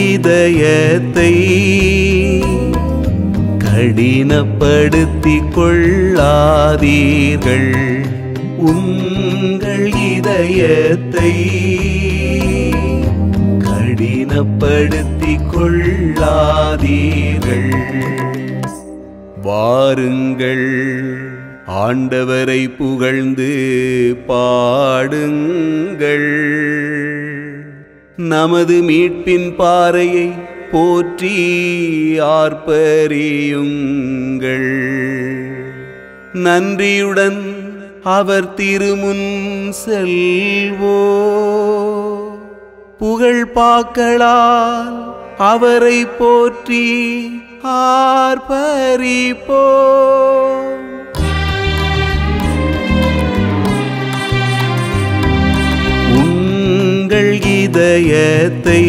இதயத்தை கடினப்படுத்திக் கொள்ளாதீர்கள் உங்கள் இதயத்தை கடினப்படுத்திக் கொள்ளாதீர்கள் வாருங்கள் ஆண்டவரை புகழ்ந்து பாடுங்கள் நமது மீட்பின் பாறையை போற்றி ஆர்ப்பரியுங்கள் நன்றியுடன் அவர் திருமுன் செல்வோ புகழ் பாக்களால் அவரை போற்றி ஆர்ப்பரிப்போ உங்கள் இதயத்தை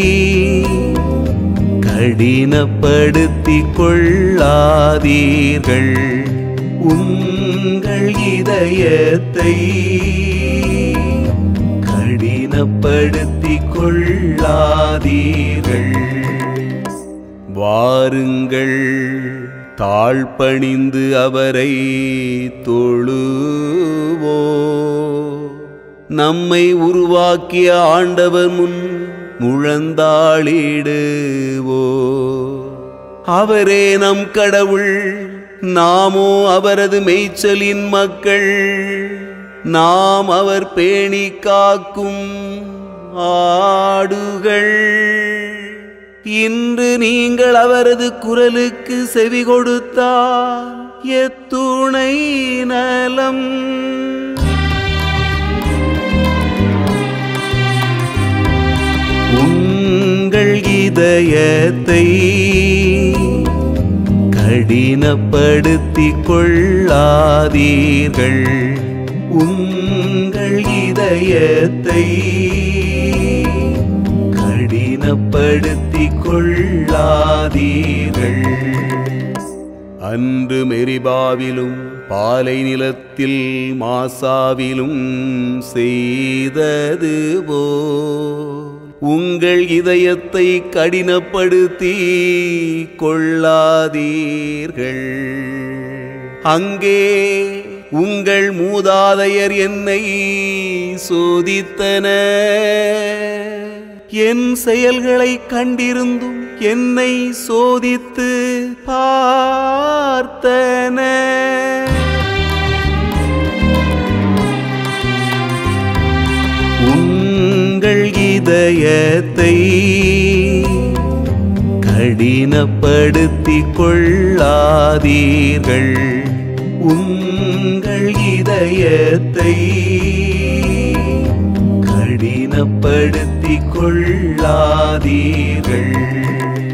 கடினப்படுத்திக் கொள்ளாதீர்கள் உங்கள் இதயத்தை கடினப்படுத்திக் கொள்ளாதீர்கள் வாருங்கள் தாழ்பணிந்து அவரை தொழுவோ நம்மை உருவாக்கிய ஆண்டவர் முன் முழந்தாளிடுவோ அவரே நம் கடவுள் நாமோ அவரது மேய்ச்சலின் மக்கள் நாம் அவர் பேணி காக்கும் ஆடுகள் இன்று நீங்கள் அவரது குரலுக்கு செவி கொடுத்தால் எத்துணை நலம் உங்கள் இதயத்தை கடினப்படுத்திக் கொள்ளாதீர்கள் உங்கள் இதயத்தை கடினப்படுத்திக் கொள்ளாதீர்கள் அன்று மெரிபாவிலும் பாலை நிலத்தில் மாசாவிலும் செய்தது போ உங்கள் இதயத்தை கடினப்படுத்தி கொள்ளாதீர்கள் அங்கே உங்கள் மூதாதையர் என்னை சோதித்தனர் என் செயல்களை கண்டிருந்தும் என்னை சோதித்து பார்த்தன உங்கள் இதயத்தை கடினப்படுத்திக் கொள்ளாதீர்கள் உங்கள் இதயத்தை கடினப்படுத்திக் கொள்ளாதீர்கள்